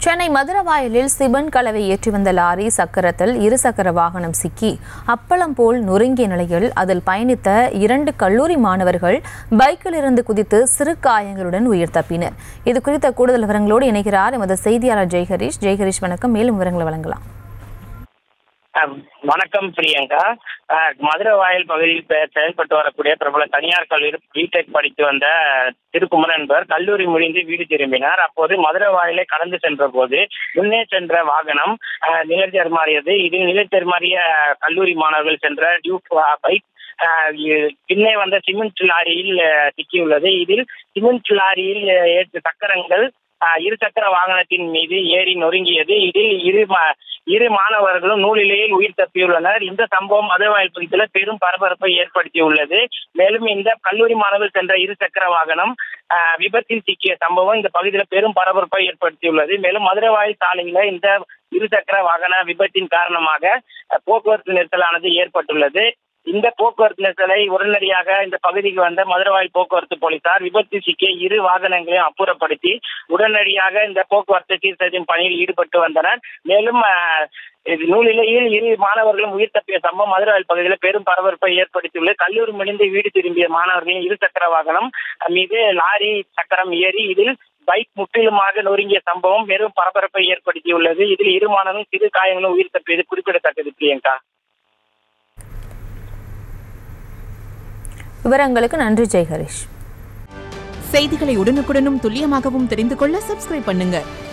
சென்னை மதுரவாயலில் சிபன் கலவை ஏற்றி வந்த லாரி சக்கரத்தில் இருசக்கர வாகனம் சிக்கி அப்பளம் போல் நொறுங்கிய நிலையில் அதில் பயணித்த இரண்டு கல்லூரி மாணவர்கள் பைக்கில் இருந்து குதித்து சிறு காயங்களுடன் உயிர் தப்பினர் இது குறித்த கூடுதல் விவரங்களோடு இணைகிறார் எமது செய்தியாளர் ஜெய்ஹரிஷ் ஜெய்ஹரிஷ் வணக்கம் மேலும் விவரங்களை வழங்கலாம் அஹ் வணக்கம் பிரியங்கா அஹ் மதுரை வாயில் பகுதியில் பெ- செயல்பட்டு வரக்கூடிய பிரபல தனியார் கல்லூரி பிடெக் படித்து வந்த திருக்குமரன் என்பவர் கல்லூரி முடிந்து வீடு திரும்பினார் அப்போது மதுரை வாயிலை கடந்து சென்ற போது முன்னே சென்ற வாகனம் அஹ், நிலை தடுமாறியது இதில் நிலை தடுமாறிய கல்லூரி மாணவர்கள் சென்ற டியூப் பைக் அஹ், இ- பின்னே வந்த சிமெண்ட் லாரியில் அஹ், சிக்கியுள்ளது இதில் சிமெண்ட் லாரியில் அஹ், ஏற்ற சக்கரங்கள் அஹ், இருசக்கர வாகனத்தின் மீது ஏறி நொறுங்கியது இதில் இரு ம- இரு மாணவர்களும் நூலிலேயில் உயிர் தப்பியுள்ளனர் இந்த சம்பவம் மதுரவாயல் பகுதியில் பெரும் பரபரப்பை ஏற்படுத்தியுள்ளது மேலும் இந்த கல்லூரி மாணவர்கள் சென்ற இருசக்கர வாகனம் அஹ், விபத்தில் சிக்கிய சம்பவம் இந்த பகுதியில் பெரும் பரபரப்பை ஏற்படுத்தியுள்ளது மேலும் மதுரவாயல் சாலையில இந்த இருசக்கர வாகன விபத்தின் காரணமாக அஹ், போக்குவரத்து நெரிசலானது ஏற்பட்டுள்ளது இந்த போக்குவரத்து நெரிசலை உடனடியாக இந்த பகுதிக்கு வந்த மதுரவாயல் போக்குவரத்து போலீசார் விபத்து சிக்கிய இரு வாகனங்களையும் அப்புறப்படுத்தி உடனடியாக இந்த போக்குவரத்து சீர் செய்யும் பணியில் ஈடுபட்டு வந்தனர் மேலும் அஹ், இது நூலிலையில் இரு மாணவர்களும் உயிர் தப்பிய சம்பவம் மதுரவாயல் பகுதியில் பெரும் பரபரப்பை ஏற்படுத்தியுள்ளது கல்லூரி முடிந்து வீடு திரும்பிய மாணவர்களின் இரு சக்கர வாகனம் மீது லாரி சக்கரம் ஏறி இதில் பைக் முற்றிலுமாக நொறுங்கிய சம்பவம் பெரும் பரபரப்பை ஏற்படுத்தியுள்ளது இதில் இரு மாணவர்களும் சிறு காயங்களும் உயிர் தப்பியது குறிப்பிடத்தக்கது பிரியங்கா விவரங்களுக்கு நன்றி ஜெய்ஹரிஷ் செய்திகளை உடனுக்குடனும் துல்லியமாகவும் தெரிந்து கொள்ள சப்ஸ்கிரைப் பண்ணுங்க